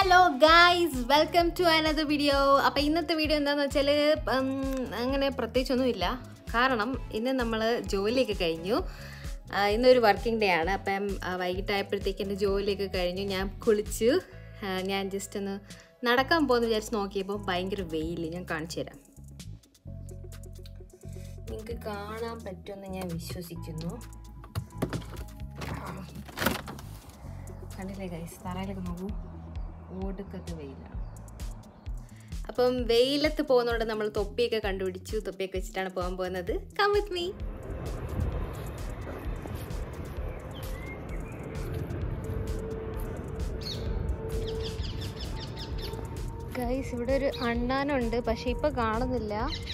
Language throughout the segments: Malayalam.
Hello guys welcome to another video അപ്പോൾ ഇന്നത്തെ വീഡിയോ എന്താണെന്ന് വെച്ചാൽ അങ്ങനെ പ്രത്യേകിച്ചൊന്നുമില്ല കാരണം ഇന്ന് നമ്മൾ ജോലിയൊക്കെ കഴിഞ്ഞു ആ, ഇന്നൊരു വർക്കിംഗ് ഡേ ആണ് അപ്പം ആ, വൈകിട്ടായപ്പോഴത്തേക്ക് എൻ്റെ ജോലിയൊക്കെ കഴിഞ്ഞു ഞാൻ കുളിച്ചു ആ, ഞാൻ ജസ്റ്റ് ഒന്ന് നടക്കാൻ പോകുന്ന വിചാരിച്ച് നോക്കിയപ്പോൾ ഭയങ്കര വെയിൽ ഞാൻ കാണിച്ചു തരാം നിങ്ങൾക്ക് കാണാൻ പറ്റുമെന്ന് ഞാൻ വിശ്വസിക്കുന്നു കണ്ടില്ലേ ഗൈസ് തറയിലൊക്കെ നോക്കൂ ഓടുക്കത്തെ വെയിലാണ് അപ്പം വെയിലത്ത് പോകുന്നതുകൊണ്ട് നമ്മൾ തൊപ്പിയൊക്കെ കണ്ടുപിടിച്ചു തൊപ്പിയൊക്കെ വെച്ചിട്ടാണ് പോകാൻ പോകുന്നത് കം വിത്ത് മീ ഗൈസ് ഇവിടെ ഒരു അണ്ണാനുണ്ട് പക്ഷെ ഇപ്പൊ കാണുന്നില്ല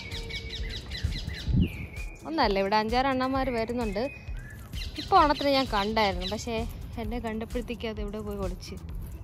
ഒന്നല്ല ഇവിടെ അഞ്ചാറ് അണ്ണന്മാർ വരുന്നുണ്ട് ഇപ്പോൾ ഓണത്തിന് ഞാൻ കണ്ടായിരുന്നു പക്ഷേ എന്നെ കണ്ടപ്പോഴത്തേക്ക് അത് ഇവിടെ പോയി ഒളിച്ച്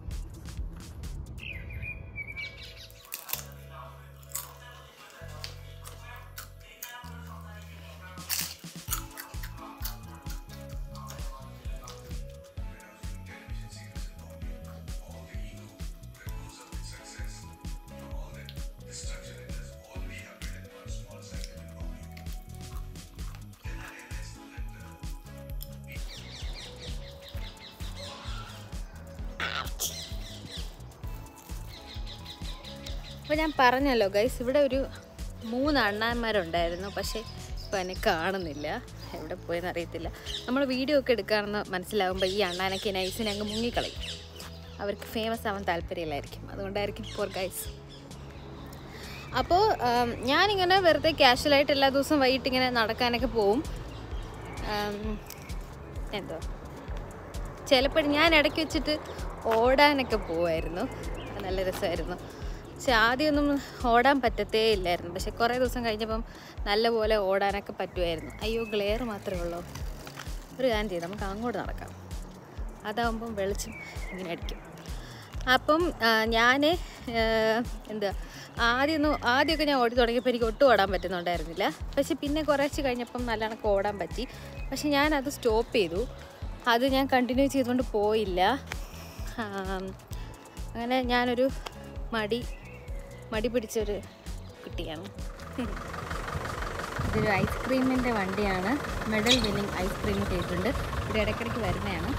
അപ്പോൾ ഞാൻ പറഞ്ഞല്ലോ ഗൈസ് ഇവിടെ ഒരു മൂന്ന് അണ്ണാന്മാരുണ്ടായിരുന്നു പക്ഷേ ഇപ്പോൾ എന്നെ കാണുന്നില്ല എവിടെ പോയെന്ന് അറിയത്തില്ല നമ്മൾ വീഡിയോ ഒക്കെ എടുക്കുകയാണെന്ന് മനസ്സിലാകുമ്പോൾ ഈ അണ്ണാനൊക്കെ നൈസിനെ അങ്ങ് മുങ്ങിക്കളയും അവർക്ക് ഫേമസ് ആവാൻ താല്പര്യമില്ലായിരിക്കും അതുകൊണ്ടായിരിക്കും ഫോർ ഗൈസ് അപ്പോൾ ആം, ഞാനിങ്ങനെ വെറുതെ കാഷ്വലായിട്ട് എല്ലാ ദിവസവും വൈകിട്ട് ഇങ്ങനെ നടക്കാനൊക്കെ പോവും ആം, എന്തോ ചിലപ്പോൾ ഞാൻ ഇടയ്ക്ക് വെച്ചിട്ട് ഓടാനൊക്കെ പോവായിരുന്നു അത് നല്ല രസമായിരുന്നു പക്ഷെ ആദ്യമൊന്നും ഓടാൻ പറ്റത്തേ ഇല്ലായിരുന്നു പക്ഷെ കുറേ ദിവസം കഴിഞ്ഞപ്പം നല്ലപോലെ ഓടാനൊക്കെ പറ്റുമായിരുന്നു അയ്യോ ഗ്ലെയർ മാത്രമേ ഉള്ളൂ ഒരു കാര്യം ചെയ്ത് നമുക്ക് അങ്ങോട്ട് നടക്കാം അതാവുമ്പം വെളിച്ചം ഇങ്ങനെ അടിക്കും അപ്പം ഞാൻ എന്താ ആദ്യമൊന്നും ആദ്യമൊക്കെ ഞാൻ ഓടി തുടങ്ങിയപ്പോൾ എനിക്ക് ഒട്ടും ഓടാൻ പറ്റുന്നുണ്ടായിരുന്നില്ല പക്ഷെ പിന്നെ കുറച്ച് കഴിഞ്ഞപ്പം നല്ലോണം ഓടാൻ പറ്റി പക്ഷെ ഞാനത് സ്റ്റോപ്പ് ചെയ്തു അത് ഞാൻ കണ്ടിന്യൂ ചെയ്തുകൊണ്ട് പോയില്ല ആം, അങ്ങനെ ഞാനൊരു മടി മടി പിടിച്ചൊരു കുട്ടിയാണ് ഇതൊരു ഐസ്ക്രീമിൻ്റെ വണ്ടിയാണ് മെഡൽ വിന്നിങ് ഐസ്ക്രീം ചെയ്തിട്ടുണ്ട് ഇവിടെ ഇടയ്ക്കിടയ്ക്ക് വരുന്നതാണ്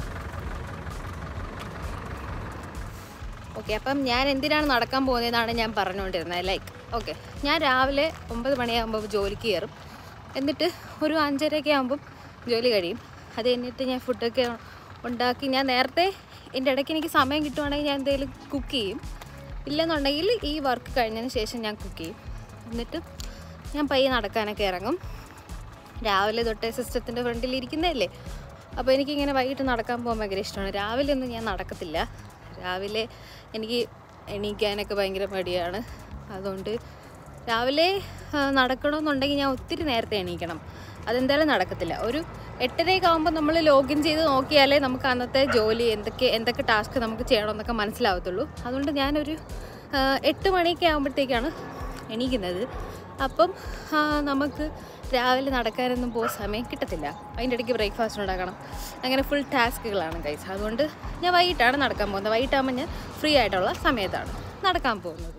ഓക്കെ അപ്പം ഞാൻ എന്തിനാണ് നടക്കാൻ പോകുന്നതെന്നാണ് ഞാൻ പറഞ്ഞുകൊണ്ടിരുന്നത് ലൈക്ക് ഓക്കെ ഞാൻ രാവിലെ ഒമ്പത് മണിയാകുമ്പോൾ ജോലിക്ക് കയറും എന്നിട്ട് ഒരു അഞ്ചരയൊക്കെ ആകുമ്പം ജോലി കഴിയും അത് കഴിഞ്ഞിട്ട് ഞാൻ ഫുഡൊക്കെ ഉണ്ടാക്കി ഞാൻ നേരത്തെ എൻ്റെ ഇടയ്ക്ക് എനിക്ക് സമയം കിട്ടുവാണെങ്കിൽ ഞാൻ എന്തെങ്കിലും കുക്ക് ചെയ്യും ഇല്ലെന്നുണ്ടെങ്കിൽ ഈ വർക്ക് കഴിഞ്ഞതിന് ശേഷം ഞാൻ കുക്ക് ചെയ്യും എന്നിട്ട് ഞാൻ പയ്യെ നടക്കാനൊക്കെ ഇറങ്ങും രാവിലെ തൊട്ടേ സിസ്റ്റത്തിൻ്റെ ഫ്രണ്ടിൽ ഇരിക്കുന്നതല്ലേ അപ്പോൾ എനിക്കിങ്ങനെ വൈകിട്ട് നടക്കാൻ പോകാൻ ഭയങ്കര ഇഷ്ടമാണ് രാവിലെ ഒന്നും ഞാൻ നടക്കത്തില്ല രാവിലെ എനിക്ക് എണീക്കാനൊക്കെ ഭയങ്കര മടിയാണ് അതുകൊണ്ട് രാവിലെ ആ, നടക്കണമെന്നുണ്ടെങ്കിൽ ഞാൻ ഒത്തിരി നേരത്തെ എണീക്കണം അതെന്തായാലും നടക്കത്തില്ല ഒരു എട്ടരയൊക്കെ ആകുമ്പോൾ നമ്മൾ ലോഗിൻ ചെയ്ത് നോക്കിയാലേ നമുക്ക് അന്നത്തെ ജോലി എന്തൊക്കെ എന്തൊക്കെ ടാസ്ക് നമുക്ക് ചെയ്യണമെന്നൊക്കെ മനസ്സിലാവത്തുള്ളൂ അതുകൊണ്ട് ഞാനൊരു ആ, എട്ട് മണിയൊക്കെ ആകുമ്പോഴത്തേക്കാണ് എണീക്കുന്നത് അപ്പം ആ, നമുക്ക് രാവിലെ നടക്കാനൊന്നും പോകുന്ന സമയം കിട്ടത്തില്ല അതിൻ്റെ ഇടയ്ക്ക് ബ്രേക്ക്ഫാസ്റ്റ് ഉണ്ടാക്കണം അങ്ങനെ ഫുൾ ടാസ്കുകളാണ് കൈസ് അതുകൊണ്ട് ഞാൻ വൈകിട്ടാണ് നടക്കാൻ പോകുന്നത് വൈകിട്ടാകുമ്പോൾ ഞാൻ ഫ്രീ ആയിട്ടുള്ള സമയത്താണ് നടക്കാൻ പോകുന്നത്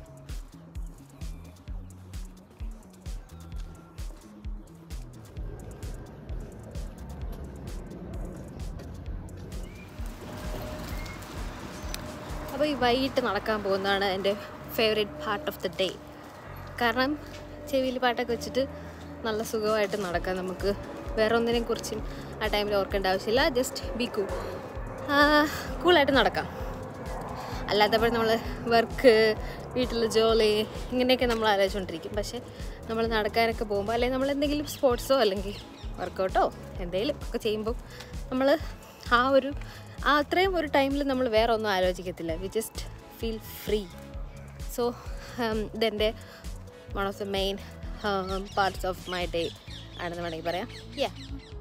അപ്പോൾ ഈ വൈകിട്ട് നടക്കാൻ പോകുന്നതാണ് എൻ്റെ favourite part of the day കാരണം ചെവിയിൽ പാട്ടൊക്കെ വെച്ചിട്ട് നല്ല സുഖമായിട്ട് നടക്കാം നമുക്ക് വേറെ ഒന്നിനെ കുറിച്ചും ആ ടൈമിൽ ഓർക്കേണ്ട ആവശ്യമില്ല ജസ്റ്റ് ബി കൂ കൂളായിട്ട് നടക്കാം അല്ലാത്തപ്പോൾ നമ്മൾ വർക്ക് വീട്ടിൽ ജോലി ഇങ്ങനെയൊക്കെ നമ്മൾ ആലോചിച്ചുകൊണ്ടിരിക്കും പക്ഷേ നമ്മൾ നടക്കാനൊക്കെ പോകുമ്പോൾ അല്ലെങ്കിൽ നമ്മൾ എന്തെങ്കിലും സ്പോർട്സോ അല്ലെങ്കിൽ വർക്കൗട്ടോ എന്തെങ്കിലും ഒക്കെ ചെയ്യുമ്പോൾ നമ്മൾ ആ ഒരു ആ അത്രയും ഒരു ടൈമിൽ നമ്മൾ വേറെ ഒന്നും ആലോചിക്കത്തില്ല we just feel free so ഇതെൻ്റെ one of the main parts of my day ആണെന്ന് വേണമെങ്കിൽ പറയാം യാ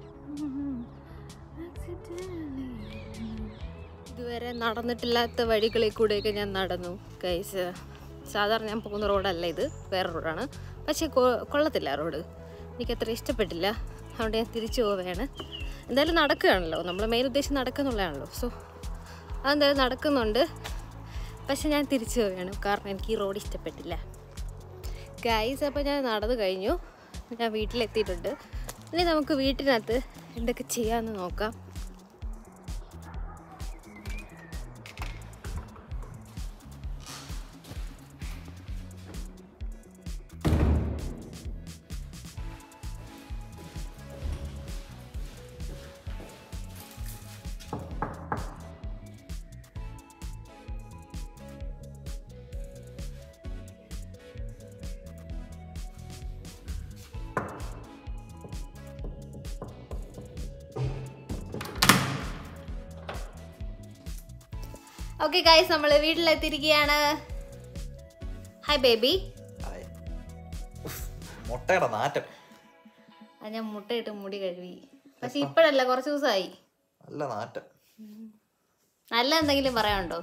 ഇതുവരെ നടന്നിട്ടില്ലാത്ത വഴികളിൽ കൂടെയൊക്കെ ഞാൻ നടന്നു കൈസ് സാധാരണ ഞാൻ പോകുന്ന റോഡല്ല ഇത് വേറെ റോഡാണ് പക്ഷേ കൊ- കൊള്ളത്തില്ല റോഡ് എനിക്കത്ര ഇഷ്ടപ്പെട്ടില്ല അതുകൊണ്ട് ഞാൻ തിരിച്ചു പോവുകയാണ് എന്തായാലും നടക്കുകയാണല്ലോ നമ്മൾ മെയിൻ ഉദ്ദേശം നടക്കുന്നുള്ളതാണല്ലോ സോ അതെന്തായാലും നടക്കുന്നുണ്ട് പക്ഷെ ഞാൻ തിരിച്ചു പോവുകയാണ് കാരണം എനിക്ക് ഈ റോഡ് ഇഷ്ടപ്പെട്ടില്ല ഗൈസ് അപ്പോൾ ഞാൻ നടന്നു കഴിഞ്ഞു ഞാൻ വീട്ടിലെത്തിയിട്ടുണ്ട് ഇനി നമുക്ക് വീട്ടിനകത്ത് എന്തൊക്കെ ചെയ്യാമെന്ന് നോക്കാം ഓക്കെ ഗൈസ് നമ്മൾ വീട്ടിലെത്തിയിരിക്കുകയാണ് ഹായ് ബേബി ഹായ്. ഉഫ്, മുട്ടയുടെ നാറ്റം അത് ഞാൻ മുട്ടയിട്ട് മുടി കഴുകി പക്ഷെ ഇപ്പോഴല്ല കുറച്ച് ദിവസമായി നല്ല നാറ്റം നല്ല എന്തെങ്കിലും പറയാനുണ്ടോ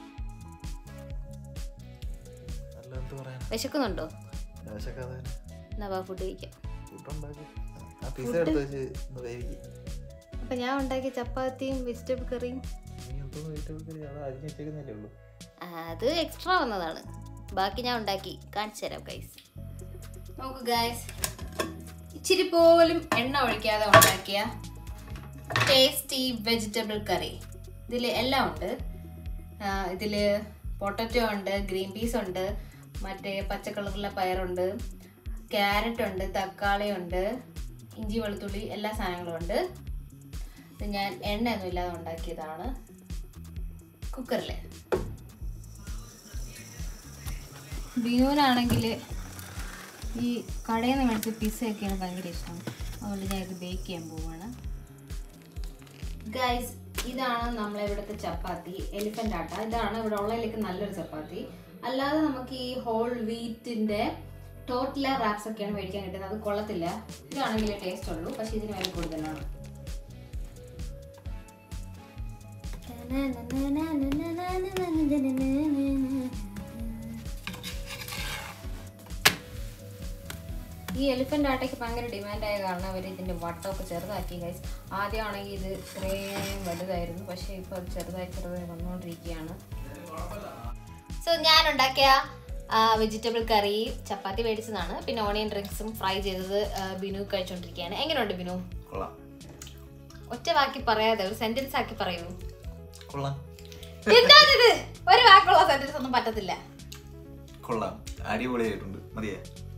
നല്ല എന്ത് പറയാൻ വിശക്കുന്നുണ്ടോ വിശക്കാതെ എന്നാ വാ ഫുഡ് കഴിക്കാം ഫുഡുണ്ടാക്കി ആ പിസ എടുത്ത് വെച്ച് ഒന്ന് വേവിക്കും അപ്പം ഞാൻ ഉണ്ടാക്കിയ ചപ്പാത്തിയും വെജിറ്റബിൾ കറിയും നീ എന്തോ വെജിറ്റബിൾ അത് അരിഞ്ഞ് വെച്ചേക്കുന്നല്ലേ ഉള്ളൂ അത് എക്സ്ട്രാ വന്നതാണ് ബാക്കി ഞാൻ ഉണ്ടാക്കി കാണിച്ചു തരാം ഗൈസ് നോക്ക് ഗൈസ് ഇച്ചിരി പോലും എണ്ണ ഒഴിക്കാതെ ഉണ്ടാക്കിയ ടേസ്റ്റി വെജിറ്റബിൾ കറി ഇതിൽ എല്ലാം ഉണ്ട് ഇതിൽ പൊട്ടറ്റോ ഉണ്ട് ഗ്രീൻ പീസ് ഉണ്ട് മറ്റേ പച്ച കളറിലെ പയറുണ്ട് ക്യാരറ്റ് ഉണ്ട് തക്കാളി ഉണ്ട് ഇഞ്ചി വെളുത്തുള്ളി എല്ലാ സാധനങ്ങളും ഉണ്ട് ഇത് ഞാൻ എണ്ണയൊന്നും ഇല്ലാതെ ഉണ്ടാക്കിയതാണ് കുക്കറിൽ ബിനുവിനാണെങ്കിൽ ഈ കടയിൽ നിന്ന് മേടിച്ച പിസ്സയൊക്കെയാണ് ഭയങ്കര ഇഷ്ടം അതുകൊണ്ട് ഞാൻ ഇത് ബേക്ക് ചെയ്യാൻ പോവാണ് ഗൈസ് ഇതാണ് നമ്മളെ ഇവിടുത്തെ ചപ്പാത്തി എലിഫന്റ് ആട്ട ഇതാണ് ഇവിടെ ഉള്ളതിലേക്ക് നല്ലൊരു ചപ്പാത്തി അല്ലാതെ നമുക്ക് ഈ ഹോൾ വീറ്റിന്റെ ടോട്ടല റാപ്സ് ഒക്കെയാണ് മേടിക്കാൻ കിട്ടുന്നത് അത് കൊള്ളത്തില്ല ഇതാണെങ്കിൽ ടേസ്റ്റ് ഉള്ളൂ പക്ഷെ ഇതിന് വില കൂടുതലാണ് ഈ എലിഫന്റ് ആട്ടയ്ക്ക് ഭയങ്കര ഡിമാൻഡായ കാരണം അവർ ഇതിന്റെ വട്ടമൊക്കെ ചെറുതാക്കി ഗൈസ് ആദ്യമാണെങ്കിൽ ഇത് ഇത്രയും വലുതായിരുന്നു പക്ഷേ ഇപ്പോൾ അത് ചെറുതായി ചെറുതായി വന്നുകൊണ്ടിരിക്കുകയാണ് സോ ഞാൻ ഉണ്ടാക്കിയ വെജിറ്റബിൾ കറി ചപ്പാത്തി മേടിച്ചതാണ് പിന്നെ ഓണിയൻ ഡ്രിങ്ക്സും ഫ്രൈ ചെയ്തത് ആ, ബിനു കഴിച്ചുകൊണ്ടിരിക്കുകയാണ് എങ്ങനെയുണ്ട് ബിനു കൊള്ളാം ഒറ്റ വാക്കി പറയാതെ ഒരു സെന്റൻസ് ആക്കി പറയൂ കൊള്ളാം എന്താണിത് ഒരു വാക്കുള്ള സെന്റൻസ് ഒന്നും പറ്റത്തില്ല കൊള്ളാം അടിപൊളിയായിട്ടുണ്ട് മതിയേ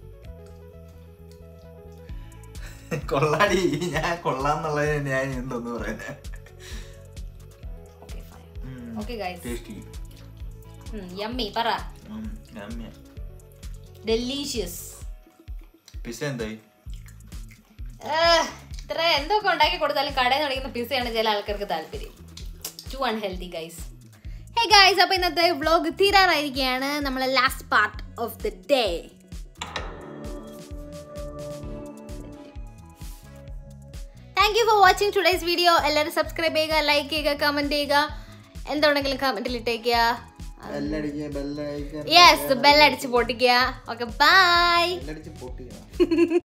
കൊള്ളാടി ഞാൻ കൊള്ളാന്നുള്ളത് ഞാൻ എന്തോന്ന് പറയുന്നത് okay fine okay guys tasty yummy പറ ഡെലീഷ്യസ് പിസ എന്തായി ഇത്ര എന്തൊക്കെ ഉണ്ടാക്കി കൊടുത്താലും കടയിൽ നിന്ന് മേടിക്കുന്ന പിസയാണ് ചില ആൾക്കാർക്ക് താല്പര്യം too unhealthy guys hey guys അപ്പോൾ ഇന്നത്തെ വ്ളോഗ് തീരാറായിരിക്കുകയാണ് നമ്മളെ last part of the day thank you for watching today's video എല്ലാവരും സബ്സ്ക്രൈബ് ചെയ്യുക ലൈക്ക് ചെയ്യുക കമൻറ്റ് ചെയ്യുക എന്തുണ്ടെങ്കിലും കമൻറ്റിൽ ഇട്ടേക്കുക ബെല്ലടിക്കുക ബെല്ലടിക്കുക യെസ് ബെല്ലടിച്ച് പൊട്ടിക്കുക ഓക്കെ ബൈ ബെല്ലടിച്ച് പൊട്ടിക്കണം